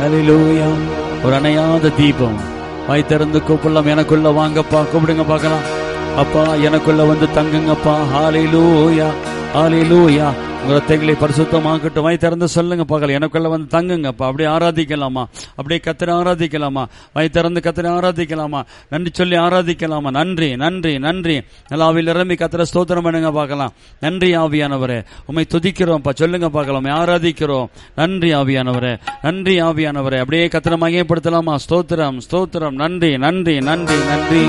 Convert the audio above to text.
ஹalleluya ஒரு அணையாத தீபம் வாய் திறந்து கூப்பிடலாம் எனக்குள்ள வாங்கப்பா கூப்பிடுங்க பார்க்கலாம் அப்பா எனக்குள்ள வந்து தங்குங்கப்பா ஹalleluya ஹalleluya உங்க ரத்தைகளை பரிசுத்தமாக்கட்டும் வாய் திறந்து சொல்லுங்க பார்க்கலாம் எனக்குள்ள வந்து தங்குங்கப்பா அப்படியே ஆராதிக்கலாமா அப்படியே கத்திர ஆராதிக்கலாமா வாய் திறந்து கத்திர ஆராதிக்கலாமா நன்றி சொல்லி ஆராதிக்கலாமா நன்றி நன்றி நன்றி நல்லாவில் நிரம்பி கத்திர ஸ்தோத்திரம் பண்ணுங்க பார்க்கலாம் நன்றி ஆவியானவரே உம்மை துதிக்கிறோம்ப்பா சொல்லுங்க பார்க்கலாம் உம்மை ஆராதிக்கிறோம் நன்றி ஆவியானவரே நன்றி ஆவியானவரே அப்படியே கத்திர மையப்படுத்தலாமா ஸ்தோத்திரம் ஸ்தோத்திரம் நன்றி நன்றி நன்றி நன்றி